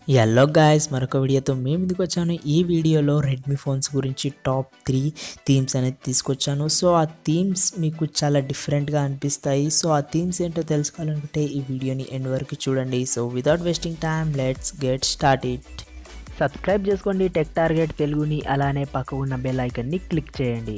hello guys మరొక వీడియోతో మేము ముందుకు వచ్చాను ఈ వీడియోలో రెడ్మీ ఫోన్స్ గురించి టాప్ త్రీ థీమ్స్ అనేది తీసుకొచ్చాను సో ఆ థీమ్స్ మీకు చాలా డిఫరెంట్గా అనిపిస్తాయి సో ఆ థీమ్స్ ఏంటో తెలుసుకోవాలనుకుంటే ఈ వీడియోని ఎండ్ వరకు చూడండి so without wasting time let's get start it subscribe చేసుకోండి టెక్ టార్గెట్ తెలుగుని అలానే పక్క ఉన్న బెల్ ఐకన్ని క్లిక్ చేయండి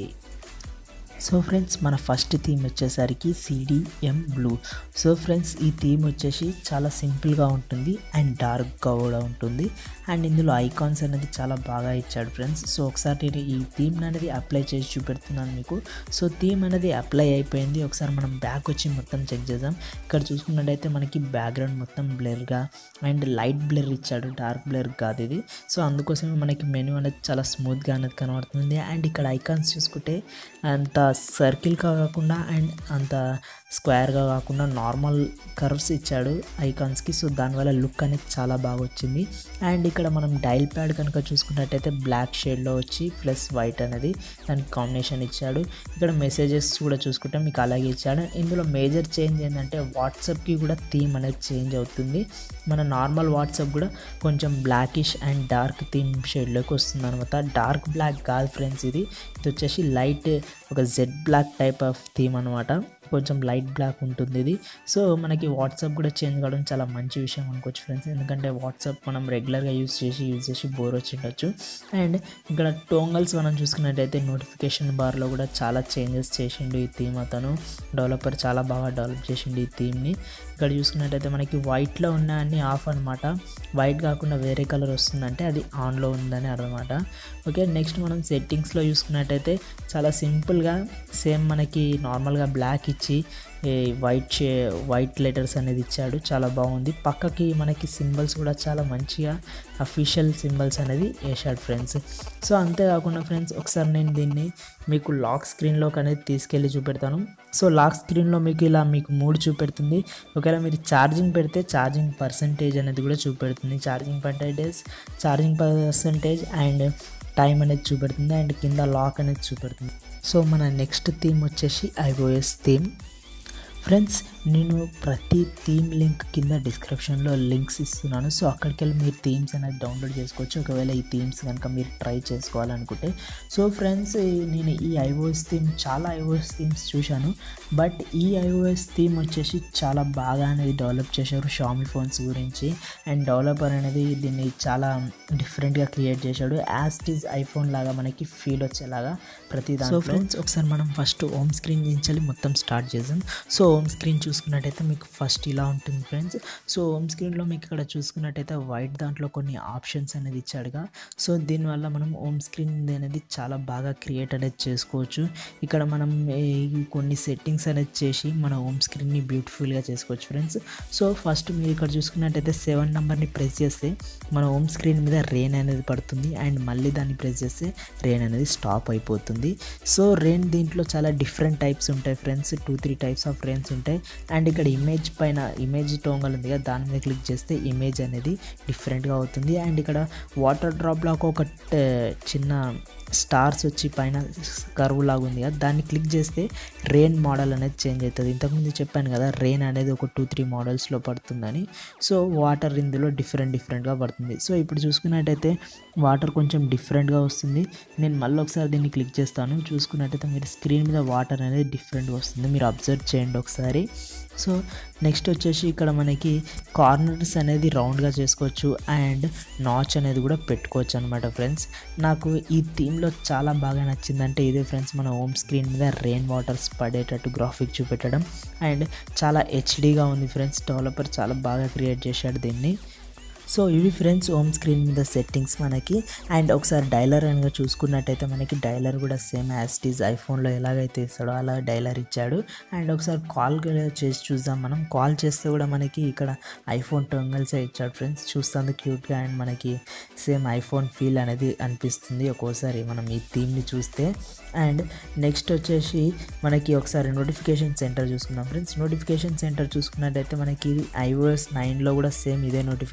సో ఫ్రెండ్స్ మన ఫస్ట్ థీమ్ వచ్చేసరికి సిడిఎం బ్లూ సో ఫ్రెండ్స్ ఈ థీమ్ వచ్చేసి చాలా సింపుల్గా ఉంటుంది అండ్ డార్క్గా కూడా ఉంటుంది అండ్ ఇందులో ఐకాన్స్ అనేది చాలా బాగా ఇచ్చాడు ఫ్రెండ్స్ సో ఒకసారి నేను ఈ థీమ్ అనేది అప్లై చేసి చూపెడుతున్నాను మీకు సో థీమ్ అనేది అప్లై అయిపోయింది ఒకసారి మనం బ్యాక్ వచ్చి మొత్తం చెక్ చేద్దాం ఇక్కడ చూసుకున్నట్టయితే మనకి బ్యాక్గ్రౌండ్ మొత్తం బ్లర్గా అండ్ లైట్ బ్లర్ ఇచ్చాడు డార్క్ బ్లర్ కాదు ఇది సో అందుకోసమే మనకి మెనూ అనేది చాలా స్మూత్గా అనేది కనబడుతుంది అండ్ ఇక్కడ ఐకాన్స్ చూసుకుంటే అంత సర్కిల్గా కాకుండా అండ్ అంత స్క్వేర్గా కాకుండా నార్మల్ కర్వ్స్ ఇచ్చాడు ఐకాన్స్కి సో దానివల్ల లుక్ అనేది చాలా బాగా వచ్చింది అండ్ ఇక్కడ మనం డైల్ ప్యాడ్ కనుక చూసుకున్నట్టయితే బ్లాక్ షేడ్లో వచ్చి ప్లస్ వైట్ అనేది దానికి కాంబినేషన్ ఇచ్చాడు ఇక్కడ మెసేజెస్ కూడా చూసుకుంటే మీకు అలాగే ఇచ్చాడు ఇందులో మేజర్ చేంజ్ ఏంటంటే వాట్సాప్కి కూడా థీమ్ అనేది చేంజ్ అవుతుంది మన నార్మల్ వాట్సాప్ కూడా కొంచెం బ్లాకిష్ అండ్ డార్క్ థీమ్ షేడ్లోకి వస్తుంది అనమాట డార్క్ బ్లాక్ కాదు ఫ్రెండ్స్ ఇది ఇది వచ్చేసి లైట్ ఒక jet black type of theme అనమాట కొంచెం లైట్ బ్లాక్ ఉంటుంది ఇది సో మనకి వాట్సాప్ కూడా చేంజ్ కావడం చాలా మంచి విషయం అనుకోవచ్చు ఫ్రెండ్స్ ఎందుకంటే వాట్సాప్ మనం రెగ్యులర్గా యూజ్ చేసి యూజ్ చేసి బోర్ వచ్చి ఉండొచ్చు అండ్ ఇక్కడ టోంగల్స్ మనం చూసుకున్నట్టయితే నోటిఫికేషన్ బార్లో కూడా చాలా చేంజెస్ చేసిండు ఈ థీమ్ అతను డెవలపర్ చాలా బాగా డెవలప్ చేసిండు ఈ థీమ్ని ఇక్కడ చూసుకున్నట్టయితే మనకి వైట్లో ఉన్న అన్ని ఆఫ్ అనమాట వైట్ కాకుండా వేరే కలర్ వస్తుందంటే అది ఆన్లో ఉందని అన్నమాట ఓకే నెక్స్ట్ మనం సెట్టింగ్స్లో చూసుకున్నట్టయితే చాలా సింపుల్గా సేమ్ మనకి నార్మల్గా బ్లాక్ ఇచ్చి వైట్ షే వైట్ లెటర్స్ అనేది ఇచ్చాడు చాలా బాగుంది పక్కకి మనకి సింబల్స్ కూడా చాలా మంచిగా అఫీషియల్ సింబల్స్ అనేది వేసాడు ఫ్రెండ్స్ సో అంతేకాకుండా ఫ్రెండ్స్ ఒకసారి నేను దీన్ని మీకు లాక్ స్క్రీన్లోకి అనేది తీసుకెళ్ళి చూపెడతాను సో లాక్ స్క్రీన్లో మీకు ఇలా మీకు మూడు చూపెడుతుంది ఒకవేళ మీరు ఛార్జింగ్ పెడితే ఛార్జింగ్ పర్సంటేజ్ అనేది కూడా చూపెడుతుంది charging percentage charging percentage and time అనేది చూపెడుతుంది అండ్ కింద లాక్ అనేది చూపెడుతుంది సో మన నెక్స్ట్ థీమ్ వచ్చేసి ఐఓఎస్ థీమ్ ఫ్రెండ్స్ నేను ప్రతి థీమ్ లింక్ కింద డిస్క్రిప్షన్లో లింక్స్ ఇస్తున్నాను సో అక్కడికి వెళ్ళి మీరు థీమ్స్ అనేది డౌన్లోడ్ చేసుకోవచ్చు ఒకవేళ ఈ థీమ్స్ కనుక మీరు ట్రై చేసుకోవాలనుకుంటే సో ఫ్రెండ్స్ నేను ఈ ఐఓఎస్ థీమ్ చాలా ఐఓఎస్ థీమ్స్ చూశాను బట్ ఈ ఐఓఎస్ థీమ్ వచ్చేసి చాలా బాగా అనేది డెవలప్ చేశారు షామీ ఫోన్స్ గురించి అండ్ డెవలపర్ అనేది దీన్ని చాలా డిఫరెంట్గా క్రియేట్ చేశాడు యాజ్ ఇట్ ఈజ్ ఐఫోన్ లాగా మనకి ఫీల్ వచ్చేలాగా ప్రతి దాంట్లో ఫ్రెండ్స్ ఒకసారి మనం ఫస్ట్ హోమ్ స్క్రీన్ నుంచి మొత్తం స్టార్ట్ చేద్దాం సో హోమ్ స్క్రీన్ చూసుకున్నట్టయితే మీకు ఫస్ట్ ఇలా ఉంటుంది ఫ్రెండ్స్ సో హోమ్ స్క్రీన్లో మీకు ఇక్కడ చూసుకున్నట్టయితే వైట్ దాంట్లో కొన్ని ఆప్షన్స్ అనేది ఇచ్చాడుగా సో దీనివల్ల మనం హోమ్ స్క్రీన్ అనేది చాలా బాగా క్రియేట్ అనేది చేసుకోవచ్చు ఇక్కడ మనం కొన్ని సెట్టింగ్స్ అనేది చేసి మన హోమ్ స్క్రీన్ని బ్యూటిఫుల్గా చేసుకోవచ్చు ఫ్రెండ్స్ సో ఫస్ట్ మీరు ఇక్కడ చూసుకున్నట్టయితే సెవెన్ నెంబర్ని ప్రెస్ చేస్తే మన హోమ్ స్క్రీన్ మీద రెయిన్ అనేది పడుతుంది అండ్ మళ్ళీ దాన్ని ప్రెస్ చేస్తే రెయిన్ అనేది స్టాప్ అయిపోతుంది సో రెయిన్ దీంట్లో చాలా డిఫరెంట్ టైప్స్ ఉంటాయి friends two three types of rains ఉంటాయి అండ్ ఇక్కడ ఇమేజ్ పైన ఇమేజ్ టోంగల్ ఉంది కదా దాని మీద క్లిక్ చేస్తే ఇమేజ్ అనేది డిఫరెంట్గా అవుతుంది అండ్ ఇక్కడ వాటర్ డ్రాప్లో ఒక చిన్న స్టార్స్ వచ్చి పైన కర్వ్ లాగా ఉంది కదా దాన్ని క్లిక్ చేస్తే రెయిన్ మోడల్ అనేది చేంజ్ అవుతుంది ఇంతకుముందు చెప్పాను కదా రెయిన్ అనేది ఒక టూ త్రీ మోడల్స్లో పడుతుందని సో వాటర్ ఇందులో డిఫరెంట్ డిఫరెంట్గా పడుతుంది సో ఇప్పుడు చూసుకున్నట్టయితే వాటర్ కొంచెం డిఫరెంట్గా వస్తుంది నేను మళ్ళీ ఒకసారి దీన్ని క్లిక్ చేస్తాను చూసుకున్నట్టయితే మీరు స్క్రీన్ మీద వాటర్ అనేది డిఫరెంట్గా వస్తుంది మీరు అబ్జర్వ్ చేయండి ఒకసారి సో నెక్స్ట్ వచ్చేసి ఇక్కడ మనకి కార్నర్స్ అనేది రౌండ్గా చేసుకోవచ్చు అండ్ నాచ్ అనేది కూడా పెట్టుకోవచ్చు అనమాట ఫ్రెండ్స్ నాకు ఈ థీమ్లో చాలా బాగా నచ్చిందంటే ఇదే ఫ్రెండ్స్ మన హోమ్ స్క్రీన్ మీద రెయిన్ వాటర్స్ పడేటట్టు గ్రాఫిక్ చూపెట్టడం అండ్ చాలా హెచ్డీగా ఉంది ఫ్రెండ్స్ డెవలపర్ చాలా బాగా క్రియేట్ చేశాడు దీన్ని సో ఇవి ఫ్రెండ్స్ హోమ్ స్క్రీన్ మీద సెట్టింగ్స్ మనకి అండ్ ఒకసారి డైలర్ అనగా చూసుకున్నట్టయితే మనకి డైలర్ కూడా సేమ్ యాస్టీజ్ ఐఫోన్లో ఎలాగైతే ఇస్తాడో అలా డైలర్ ఇచ్చాడు అండ్ ఒకసారి కాల్ చేసి చూద్దాం మనం కాల్ చేస్తే కూడా మనకి ఇక్కడ ఐఫోన్ టొంగల్సే ఇచ్చాడు ఫ్రెండ్స్ చూస్తుంది క్యూట్గా అండ్ మనకి సేమ్ ఐఫోన్ ఫీల్ అనేది అనిపిస్తుంది ఒక్కోసారి మనం ఈ థీమ్ని చూస్తే అండ్ నెక్స్ట్ వచ్చేసి మనకి ఒకసారి నోటిఫికేషన్ సెంటర్ చూసుకుందాం ఫ్రెండ్స్ నోటిఫికేషన్ సెంటర్ చూసుకున్నట్టయితే మనకి ఐఓఎస్ నైన్లో కూడా సేమ్ ఇదే నోటిఫికేషన్ సెంటర్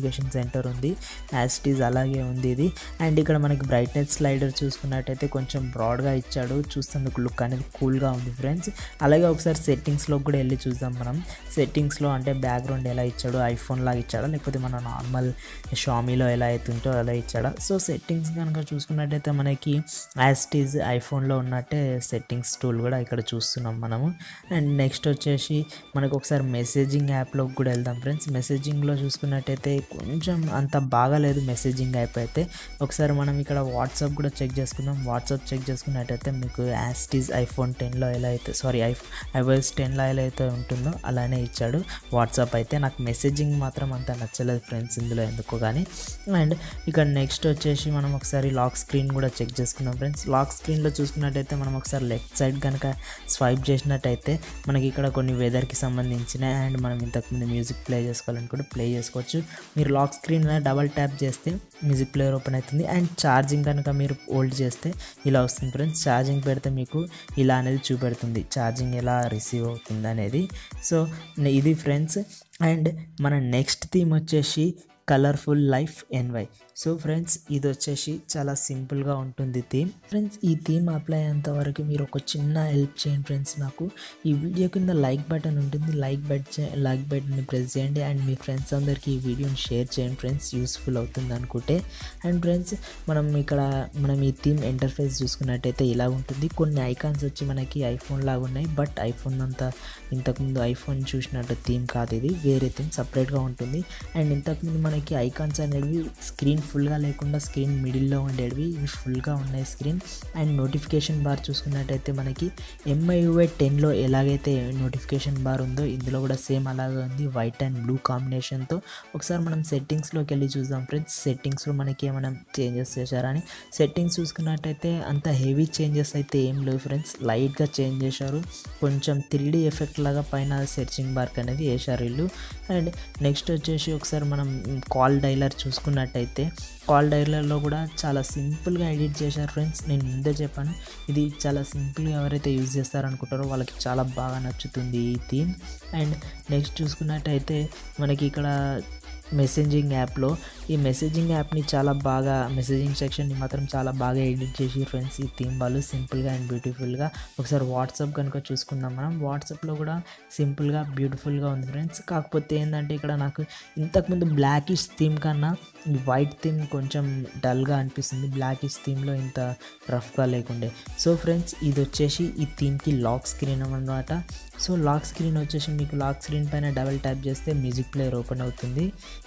కౌంటర్ ఉంది యాజ్ ఇట్ ఈజ్ అలాగే ఉంది ఇది అండ్ ఇక్కడ మనకి బ్రైట్నెస్ స్లైడర్ చూసుకున్నట్టయితే కొంచెం బ్రాడ్గా ఇచ్చాడు చూస్తేందుకు లుక్ అనేది కూల్గా ఉంది ఫ్రెండ్స్ అలాగే ఒకసారి సెట్టింగ్స్లో కూడా వెళ్ళి చూద్దాం మనం సెట్టింగ్స్లో అంటే బ్యాక్గ్రౌండ్ ఎలా ఇచ్చాడు ఐఫోన్ లాగా ఇచ్చాడా లేకపోతే మన నార్మల్ షామీలో ఎలా అవుతుంటో అలా ఇచ్చాడా సో సెట్టింగ్స్ కనుక చూసుకున్నట్టయితే మనకి యాజ్ ఇట్ ఈజ్ ఐఫోన్లో ఉన్నట్టే సెట్టింగ్స్ టూల్ కూడా ఇక్కడ చూస్తున్నాం మనము అండ్ నెక్స్ట్ వచ్చేసి మనకు ఒకసారి మెసేజింగ్ యాప్లోకి కూడా వెళ్దాం ఫ్రెండ్స్ మెసేజింగ్లో చూసుకున్నట్టయితే కొంచెం అంత బాగాలేదు మెసేజింగ్ యాప్ అయితే ఒకసారి మనం ఇక్కడ వాట్సాప్ కూడా చెక్ చేసుకుందాం వాట్సాప్ చెక్ చేసుకున్నట్టయితే మీకు యాజ్ ఇట్ ఈజ్ ఐఫోన్ టెన్లో ఎలా అయితే సారీ ఐఫ్ ఐఓఎస్ టెన్లో ఎలా అయితే ఉంటుందో అలానే ఇచ్చాడు వాట్సాప్ అయితే నాకు మెసేజింగ్ మాత్రం అంత నచ్చలేదు ఫ్రెండ్స్ ఇందులో ఎందుకో కానీ అండ్ ఇక్కడ నెక్స్ట్ వచ్చేసి మనం ఒకసారి లాక్ స్క్రీన్ కూడా చెక్ చేసుకుందాం ఫ్రెండ్స్ లాక్ స్క్రీన్లో చూసుకున్నట్టయితే మనం ఒకసారి లెఫ్ట్ సైడ్ కనుక స్వైప్ చేసినట్టయితే మనకి ఇక్కడ కొన్ని వెదర్కి సంబంధించిన అండ్ మనం ఇంతకుముందు మ్యూజిక్ ప్లే చేసుకోవాలనుకుంటే ప్లే చేసుకోవచ్చు మీరు లాక్ స్క్రీన్ మీద డబల్ ట్యాప్ చేస్తే మ్యూజిక్ ప్లేయర్ ఓపెన్ అవుతుంది అండ్ ఛార్జింగ్ కనుక మీరు హోల్డ్ చేస్తే ఇలా వస్తుంది ఫ్రెండ్స్ ఛార్జింగ్ పెడితే మీకు ఇలా అనేది చూపెడుతుంది ఛార్జింగ్ ఎలా రిసీవ్ అవుతుంది అనేది సో ఇది ఫ్రెండ్స్ అండ్ మన నెక్స్ట్ థీమ్ వచ్చేసి colourful life NY so friends ఇది వచ్చేసి చాలా సింపుల్గా ఉంటుంది థీమ్ ఫ్రెండ్స్ ఈ థీమ్ అప్లై అయ్యేంత వరకు మీరు ఒక చిన్న హెల్ప్ చేయండి ఫ్రెండ్స్ నాకు ఈ వీడియో కింద లైక్ బటన్ ఉంటుంది లైక్ బట్ లైక్ బటన్ని ప్రెస్ చేయండి అండ్ మీ ఫ్రెండ్స్ అందరికీ ఈ వీడియోని షేర్ చేయండి ఫ్రెండ్స్ యూస్ఫుల్ అవుతుంది అనుకుంటే అండ్ ఫ్రెండ్స్ మనం ఇక్కడ మనం ఈ థీమ్ ఇంటర్ఫేస్ చూసుకున్నట్టయితే ఇలా ఉంటుంది కొన్ని ఐకాన్స్ వచ్చి మనకి ఐఫోన్ లాగా ఉన్నాయి బట్ ఐఫోన్ అంతా ఇంతకుముందు ఐఫోన్ చూసినట్టు థీమ్ కాదు ఇది వేరే థీమ్ సపరేట్గా ఉంటుంది అండ్ ఇంతకుముందు మనకి ఐకాన్స్ అనేవి స్క్రీన్ ఫుల్గా లేకుండా స్క్రీన్ మిడిల్లో ఉండేవి ఇవి ఫుల్గా ఉన్నాయి స్క్రీన్ అండ్ నోటిఫికేషన్ బార్ చూసుకున్నట్టయితే మనకి ఎంఐయుఐ టెన్లో ఎలాగైతే నోటిఫికేషన్ బార్ ఉందో ఇందులో కూడా సేమ్ అలాగే ఉంది వైట్ అండ్ బ్లూ కాంబినేషన్తో ఒకసారి మనం సెట్టింగ్స్లోకి వెళ్ళి చూద్దాం ఫ్రెండ్స్ సెట్టింగ్స్లో మనకి ఏమైనా చేంజెస్ చేశారని సెట్టింగ్స్ చూసుకున్నట్టయితే అంత హెవీ చేంజెస్ అయితే ఏం లేవు ఫ్రెండ్స్ లైట్గా చేంజ్ చేశారు కొంచెం త్రీ ఎఫెక్ట్ లాగా పైన సెర్చింగ్ బార్క్ అనేది వేశారు వీళ్ళు అండ్ నెక్స్ట్ వచ్చేసి ఒకసారి మనం కాల్ డైలర్ చూసుకున్నట్టయితే కాల్ డైలర్లో కూడా చాలా సింపుల్గా ఎడిట్ చేశారు ఫ్రెండ్స్ నేను ముందే చెప్పాను ఇది చాలా సింపుల్గా ఎవరైతే యూజ్ చేస్తారనుకుంటారో వాళ్ళకి చాలా బాగా నచ్చుతుంది ఈ థీమ్ అండ్ నెక్స్ట్ చూసుకున్నట్టయితే మనకి ఇక్కడ మెసేజింగ్ యాప్లో ఈ మెసేజింగ్ యాప్ని చాలా బాగా మెసేజింగ్ సెక్షన్ని మాత్రం చాలా బాగా ఎడిట్ చేసి ఫ్రెండ్స్ ఈ థీమ్ వాళ్ళు సింపుల్గా అండ్ బ్యూటిఫుల్గా ఒకసారి వాట్సాప్ కనుక చూసుకుందాం మనం వాట్సాప్లో కూడా సింపుల్గా బ్యూటిఫుల్గా ఉంది ఫ్రెండ్స్ కాకపోతే ఏంటంటే ఇక్కడ నాకు ఇంతకుముందు బ్లాకిష్ థీమ్ కన్నా ఈ వైట్ థీమ్ కొంచెం డల్గా అనిపిస్తుంది బ్లాకిష్ థీమ్లో ఇంత రఫ్గా లేకుండే సో ఫ్రెండ్స్ ఇది వచ్చేసి ఈ థీమ్కి లాక్ స్క్రీన్ అనమాట సో లాక్ స్క్రీన్ వచ్చేసి మీకు లాక్ స్క్రీన్ పైన డబల్ ట్యాప్ చేస్తే మ్యూజిక్ ప్లేయర్ ఓపెన్ అవుతుంది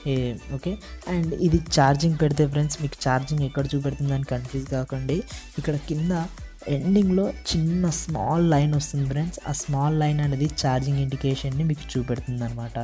ఓకే అండ్ ఇది ఛార్జింగ్ పెడితే ఫ్రెండ్స్ మీకు ఛార్జింగ్ ఎక్కడ చూపెడుతుందని కన్ఫ్యూజ్ కాకండి ఇక్కడ కింద ఎండింగ్లో చిన్న స్మాల్ లైన్ వస్తుంది ఫ్రెండ్స్ ఆ స్మాల్ లైన్ అనేది ఛార్జింగ్ ఇండికేషన్ని మీకు చూపెడుతుంది అనమాట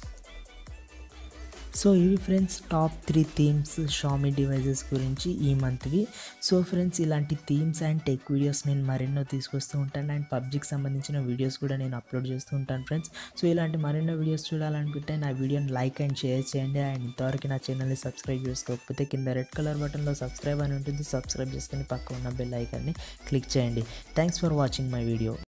సో ఇవి friends top three themes Xiaomi devices గురించి ఈ మంత్వి సో ఫ్రెండ్స్ ఇలాంటి థీమ్స్ అండ్ టెక్ వీడియోస్ నేను మరెన్నో తీసుకొస్తూ ఉంటాను అండ్ పబ్జికి సంబంధించిన వీడియోస్ కూడా నేను అప్లోడ్ చేస్తూ ఉంటాను ఫ్రెండ్స్ సో ఇలాంటి మరెన్నో వీడియోస్ చూడాలనుకుంటే నా వీడియోని లైక్ అండ్ షేర్ చేయండి అండ్ ఇంతవరకు నా ఛానల్ని సబ్స్క్రైబ్ చేసుకోకపోతే కింద రెడ్ కలర్ బటన్లో సబ్స్క్రైబ్ అని ఉంటుంది సబ్స్క్రైబ్ చేసుకుని పక్క ఉన్న బెల్ ఐకాన్ని క్లిక్ చేయండి thanks for watching my video